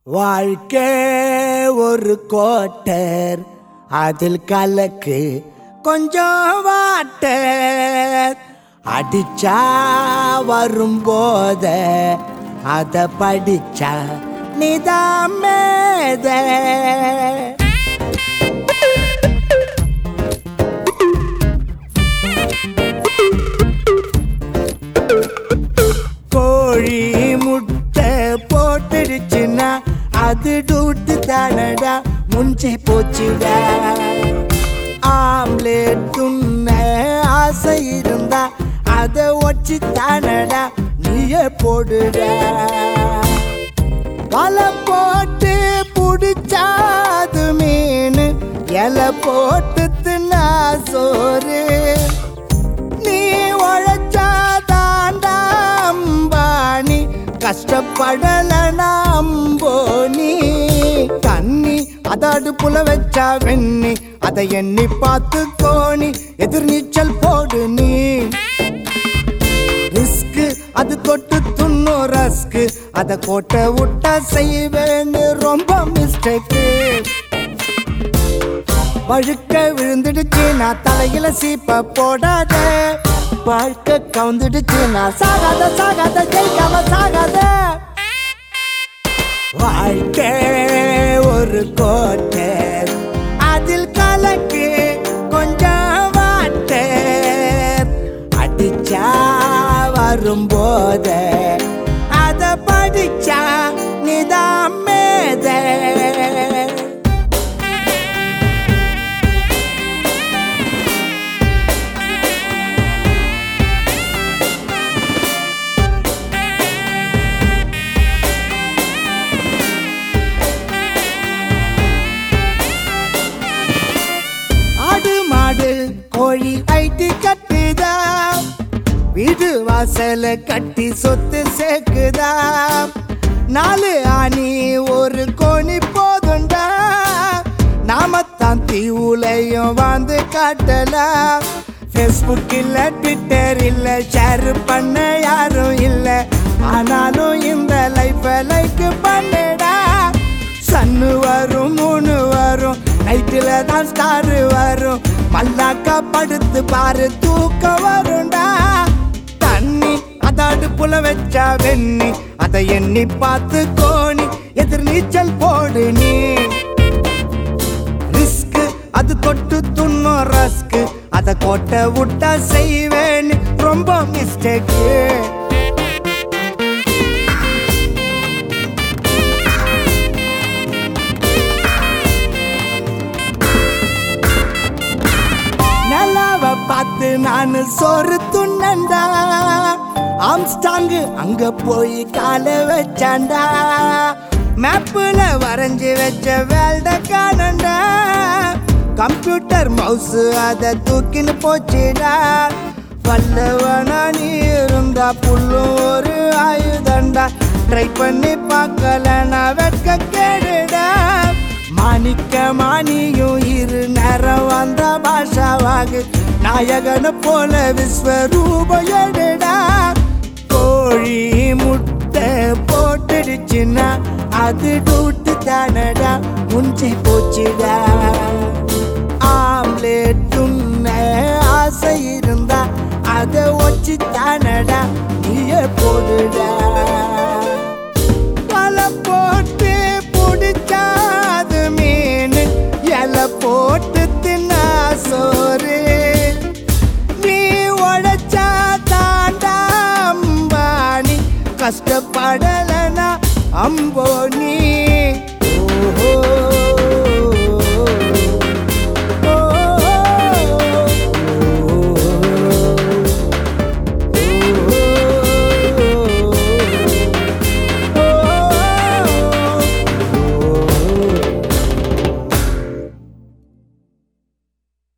வாழ்க்கை ஒரு கோட்டர் அதில் கலக்கு கொஞ்சம் வாட்டர் அடிச்சா வரும்போத அத படிச்சா நிதாமேத கோழி முட்டை போட்டுடுச்சுன்னா அது டூட்டு தானடா முஞ்சி போச்சுடா ஆம்லேட் துண்ண ஆசை இருந்தா அதை ஒச்சு தானடா நீயே போடுடா வலை போட்டு புடிச்சாது மீன் இலை போட்டு தின்னா சோறு நீ உழைச்சாதாண்டா அம்பானி கஷ்டப்படலனா அம்போனி தண்ணி அத அடுப்புல வச்சா வெண்ணி அதை எண்ணி பார்த்து கோணி எதிர்நீச்சல் போடு நீ ரிஸ்க் அது தொட்டு துண்ணும் ரஸ்க் அத கோட்டை விட்டா செய்வேன்னு ரொம்ப மிஸ்டேக்கு வழுக்க விழுந்துடுச்சு நான் தலையில சீப்ப போடாத வாழ்க்கை கவுந்துடுச்சு நான் சாகாத சாகாத ஜெயிக்காம சாகாத வாழ்க்கை ஒரு கோட்டை அதில் கலக்கு கொஞ்சம் வாட்டை அடிச்சா வரும்போத அத படிச்சா நிதாமேத ஆடு மாடு கோழி ஐட்டி கட்டுதா வீடு வாசல கட்டி சொத்து சேர்க்குதா நாலு ஆணி ஒரு கோணி போதுண்டா நாமத்தான் தீவுலையும் வாழ்ந்து காட்டலாம் ஃபேஸ்புக் இல்ல ட்விட்டர் இல்ல ஷேர் பண்ண யாரும் இல்ல ஆனாலும் இந்த லைஃப லைக் பண்ணுடா சன்னு வரும் மூணு வரும் நைட்டுல தான் ஸ்டார் வரும் மல்லாக்கா படுத்து பாரு தூக்கம் வரும்டா தண்ணி அத அடுப்புல வச்சா வெண்ணி அதை எண்ணி பார்த்து கோணி எதிர் நீச்சல் போடு நீ ரிஸ்க் அது தொட்டு துண்ணும் ரஸ்க் அத கோட்டை விட்டா செய்வேன்னு ரொம்ப மிஸ்டேக்கு நிலாவ பார்த்து நான் சோறு துண்ணண்டா ஆம்ஸ்டாங்கு அங்க போய் கால வச்சாண்டா மேப்புல வரைஞ்சு வச்ச வேல்ட காணண்டா கம்ப்யூட்டர் மவுஸ் அத தூக்கின்னு போச்சுடா பல்லவனா நீ இருந்தா புல்லும் ஒரு ஆயுதண்டா ட்ரை பண்ணி பார்க்கலனா வெட்க கேடுடா மாணிக்க மானியும் இரு நேரம் வந்த பாஷாவாகு நாயகன போல விஸ்வரூப எடுடா கோழி முட்டை போட்டுடுச்சுன்னா அது டூட்டு தானடா முஞ்சி போச்சுடா ஆம்லேட் துண்ண ஆசை இருந்தா அதை ஒச்சு தானடா நீயே போடுடா வலை போட்டு புடிச்சாது மீன் இலை போட்டு தின்னா சோறு நீ உழைச்சா தாண்டா அம்பானி கஷ்டப்படலனா அம்போ நீ